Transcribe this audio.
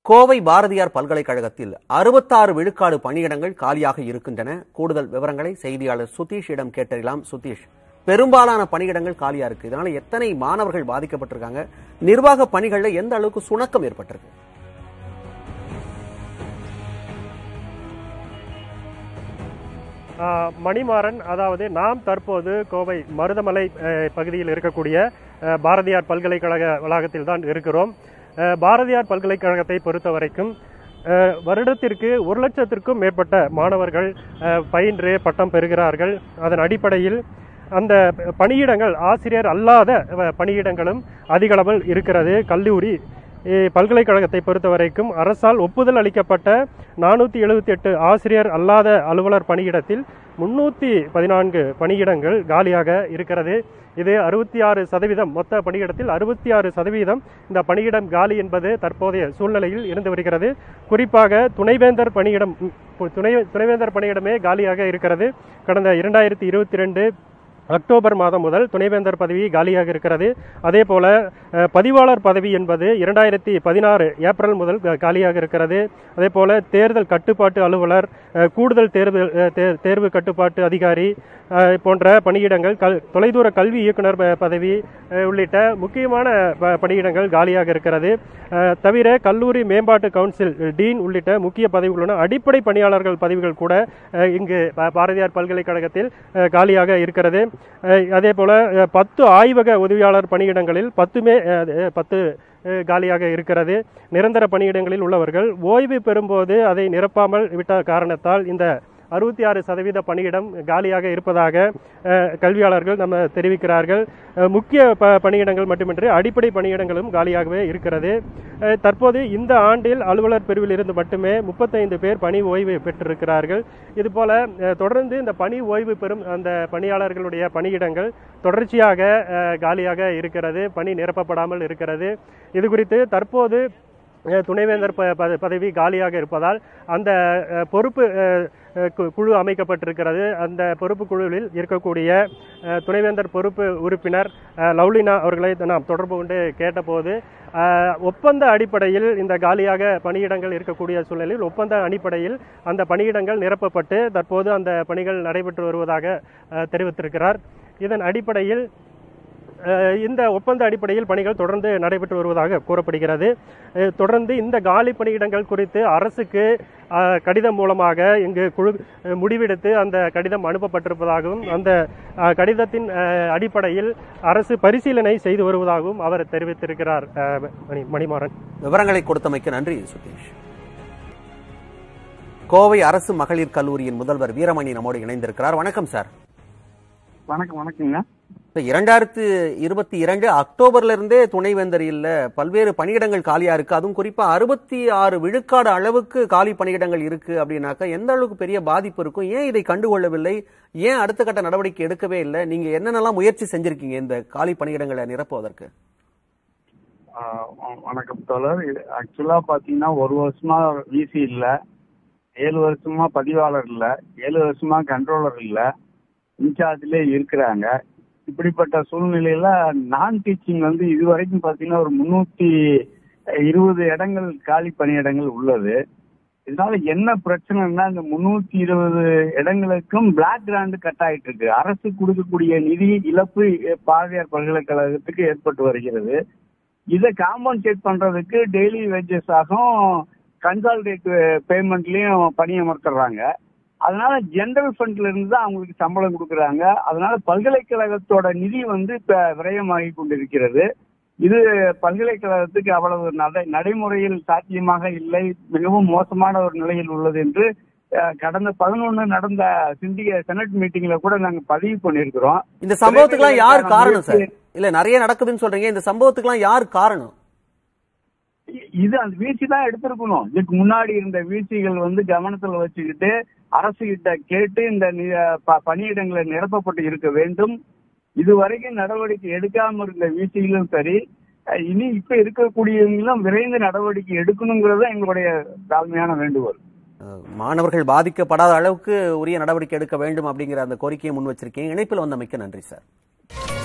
கோவை பாரதியார் பல்கலைக்கழகத்தில் அறுபத்தாறு விழுக்காடு பணியிடங்கள் காலியாக இருக்கின்றன கூடுதல் விவரங்களை செய்தியாளர் சுதீஷிடம் கேட்டறியலாம் சுதீஷ் பெரும்பாலான பணியிடங்கள் காலியா இருக்கு இதனால எத்தனை மாணவர்கள் பாதிக்கப்பட்டிருக்காங்க நிர்வாக பணிகள்ல எந்த அளவுக்கு சுணக்கம் ஏற்பட்டிருக்கு ஆஹ் மணிமாறன் அதாவது நாம் தற்போது கோவை மருதமலை அஹ், பகுதியில் இருக்கக்கூடிய அஹ், பாரதியார் பல்கலைக்கழக வளாகத்தில் தான் இருக்கிறோம் அஹ், பாரதியார் பல்கலைக்கழகத்தை பொறுத்த வரைக்கும் அஹ், வருடத்திற்கு ஒரு லட்சத்திற்கும் மேற்பட்ட மாணவர்கள் அஹ், பயின்று பட்டம் பெறுகிறார்கள் அதன் அடிப்படையில் அந்த பணியிடங்கள் ஆசிரியர் அல்லாத அஹ், பணியிடங்களும் அதிகளவில் இருக்கிறது கல்லூரி அஹ், பல்கலைக்கழகத்தை பொறுத்த வரைக்கும் அரசால் ஒப்புதல் அளிக்கப்பட்ட நானூற்றி எழுபத்தி எட்டு ஆசிரியர் அல்லாத அலுவலர் பணியிடத்தில் முன்னூற்றி பதினான்கு பணியிடங்கள் காலியாக இருக்கிறது இது அறுபத்தி ஆறு சதவீதம் மொத்த பணியிடத்தில் அறுபத்தி ஆறு சதவீதம் இந்த பணியிடம் காலி என்பது தற்போதைய சூழ்நிலையில் இருந்து வருகிறது குறிப்பாக துணைவேந்தர் பணியிடம் ம், துணை துணைவேந்தர் பணியிடமே காலியாக இருக்கிறது கடந்த இரண்டாயிரத்தி இருபத்தி ரெண்டு அக்டோபர் மாதம் முதல் துணைவேந்தர் பதவி காலியாக இருக்கிறது அதே போல அஹ், பதிவாளர் பதவி என்பது இரண்டாயிரத்தி பதினாறு ஏப்ரல் முதல் க- காலியாக இருக்கிறது அதே போல தேர்தல் கட்டுப்பாட்டு அலுவலர் அஹ், கூடுதல் தேர்வு அஹ், தே- தேர்வு கட்டுப்பாட்டு அதிகாரி அஹ், போன்ற பணியிடங்கள் கல் தொலைதூர கல்வி இயக்குனர் ப- பதவி அஹ், உள்ளிட்ட முக்கியமான ப- பணியிடங்கள் காலியாக இருக்கிறது அஹ், தவிர கல்லூரி மேம்பாட்டு கவுன்சில் டீன் உள்ளிட்ட முக்கிய பதவிகளுடன் அடிப்படை பணியாளர்கள் பதவிகள் கூட அஹ், இங்கு ப- பாரதியார் பல்கலைக்கழகத்தில் அஹ், காலியாக இருக்கிறது அஹ், அதே போல அஹ், பத்து ஆய்வக உதவியாளர் பணியிடங்களில் பத்துமே அஹ், அஹ், பத்து அஹ், காலியாக இருக்கிறது நிரந்தர பணியிடங்களில் உள்ளவர்கள் ஓய்வு பெறும்போது அதை நிரப்பாமல் விட்ட காரணத்தால் இந்த அறுபத்தி ஆறு சதவீத பணியிடம் காலியாக இருப்பதாக அஹ், கல்வியாளர்கள் நம்ம தெரிவிக்கிறார்கள் அஹ், முக்கிய ப பணியிடங்கள் மட்டுமின்றி அடிப்படை பணியிடங்களும் காலியாகவே இருக்கிறது அஹ், தற்போது இந்த ஆண்டில் அலுவலர் பிரிவில் இருந்து மட்டுமே முப்பத்தைந்து பேர் பணி ஓய்வு பெற்றிருக்கிறார்கள் இதுபோல அஹ், தொடர்ந்து இந்த பணி ஓய்வு பெறும் அந்த பணியாளர்களுடைய பணியிடங்கள் தொடர்ச்சியாக அஹ், காலியாக இருக்கிறது பணி நிரப்பப்படாமல் இருக்கிறது இது குறித்து தற்போது அஹ், துணைவேந்தர் ப- பத- பதவி காலியாக இருப்பதால் அந்த அஹ், பொறுப்பு அஹ், அஹ், கு- குழு அமைக்கப்பட்டிருக்கிறது அந்த பொறுப்பு குழுவில் இருக்கக்கூடிய அஹ், துணைவேந்தர் பொறுப்பு உறுப்பினர் அஹ், லவ்லினா அவர்களை நாம் தொடர்பு கொண்டு கேட்டபோது அஹ், ஒப்பந்த அடிப்படையில் இந்த காலியாக பணியிடங்கள் இருக்கக்கூடிய சூழ்நிலையில் ஒப்பந்த அடிப்படையில் அந்த பணியிடங்கள் நிரப்பப்பட்டு தற்போது அந்த பணிகள் நடைபெற்று வருவதாக அஹ், தெரிவித்திருக்கிறார் இதன் அடிப்படையில் அஹ், இந்த ஒப்பந்த அடிப்படையில் பணிகள் தொடர்ந்து நடைபெற்று வருவதாக கூறப்படுகிறது அஹ், தொடர்ந்து இந்த காலி பணியிடங்கள் குறித்து அரசுக்கு அஹ், கடிதம் மூலமாக இங்கு குழு அஹ், முடிவெடுத்து அந்த கடிதம் அனுப்பப்பட்டிருப்பதாகவும் அந்த அஹ், கடிதத்தின் அஹ், அடிப்படையில் அரசு பரிசீலனை செய்து வருவதாகவும் அவர் தெரிவித்திருக்கிறார் அஹ், மணி மணிமாறன் விவரங்களை கொடுத்தமைக்கு நன்றி சுதீஷ் கோவை அரசு மகளிர் கல்லூரியின் முதல்வர் வீரமணி நம்மோடு இணைந்திருக்கிறார் வணக்கம் சார் வணக்கம் வணக்கங்க இப்ப இரண்டாயிரத்து இருபத்தி இரண்டு அக்டோபர்ல இருந்தே துணைவேந்தர் இல்ல பல்வேறு பணியிடங்கள் காலியா இருக்கு அதுவும் குறிப்பா அறுபத்தி ஆறு விழுக்காடு அளவுக்கு காலி பணியிடங்கள் இருக்கு அப்படின்னாக்கா எந்த அளவுக்கு பெரிய பாதிப்பு இருக்கும் ஏன் இதை கண்டுகொள்ளவில்லை ஏன் அடுத்த கட்ட நடவடிக்கை எடுக்கவே இல்லை நீங்க என்னென்னலாம் முயற்சி செஞ்சிருக்கீங்க இந்த காலி பணியிடங்களை நிரப்புவதற்கு ஆஹ் வ- வணக்கம் தோழர் ஆக்சுவலா பாத்தீங்கன்னா ஒரு வருஷமா விசி இல்ல ஏழு வருஷமா பதிவாளர் இல்ல ஏழு வருஷமா கண்ட்ரோலர் இல்ல இன்சார்ஜ்ல இருக்கிறாங்க இப்படிப்பட்ட சூழ்நிலையில நான் டீச்சிங் வந்து இது வரைக்கும் பாத்தீங்கன்னா ஒரு முன்னூத்தி இருபது இடங்கள் காலி பணியிடங்கள் உள்ளது இதனால என்ன பிரச்சனைன்னா இந்த முன்னூத்தி இருபது இடங்களுக்கும் பிளாக் கிராண்ட் கட் ஆயிட்டு இருக்கு அரசு கொடுக்கக்கூடிய நிதி இழப்பு பாரதியார் பல்கலைக்கழகத்துக்கு ஏற்பட்டு வருகிறது இதை காம்பன்சேட் பண்றதுக்கு டெய்லி வேஜஸ் ஆகும் கன்சாலிடேட் பேமெண்ட்லயும் பணியமர்த்துறாங்க அதனால ஜெனரல் ஃபண்ட்ல இருந்து தான் அவங்களுக்கு சம்பளம் கொடுக்குறாங்க அதனால பல்கலைக்கழகத்தோட நிதி வந்து இப்ப விரயமாகி கொண்டிருக்கிறது இது பல்கலைக்கழகத்துக்கு அவ்வளவு நடை நடைமுறையில் சாத்தியமாக இல்லை மிகவும் மோசமான ஒரு நிலையில் உள்ளது என்று அஹ், கடந்த பதினொன்னு நடந்த சிண்டிக செனட் மீட்டிங்ல கூட நாங்க பதிவு பண்ணியிருக்கிறோம் இந்த சம்பவத்துக்குலாம் யார் காரணம் சார் முயற்சி- இல்ல நிறைய நடக்குதுன்னு சொல்றீங்க இந்த சம்பவத்துக்குலாம் யார் காரணம் இ- இது அந்த வீழ்ச்சி தான் எடுத்திருக்கணும் இதுக்கு முன்னாடி இருந்த வீழ்ச்சிகள் வந்து கவனத்துல வச்சுக்கிட்டு அரசு கிட்ட கேட்டு இந்த நி- ப- பணியிடங்களை நிரப்பப்பட்டு இருக்க வேண்டும் இதுவரைக்கும் நடவடிக்கை எடுக்காம இருந்த வீழ்ச்சிகளும் சரி அஹ் இனி இப்ப இருக்கக்கூடியவங்களும் விரைந்து நடவடிக்கை எடுக்கணுங்கிறது தான் எங்களுடைய தாழ்மையான வேண்டுகோள் அஹ், மாணவர்கள் பாதிக்கப்படாத அளவுக்கு உரிய நடவடிக்கை எடுக்க வேண்டும் அப்படிங்கிற அந்த கோரிக்கையை முன் வச்சிருக்கீங்க இணைப்பில் வந்தமைக்கு நன்றி சார்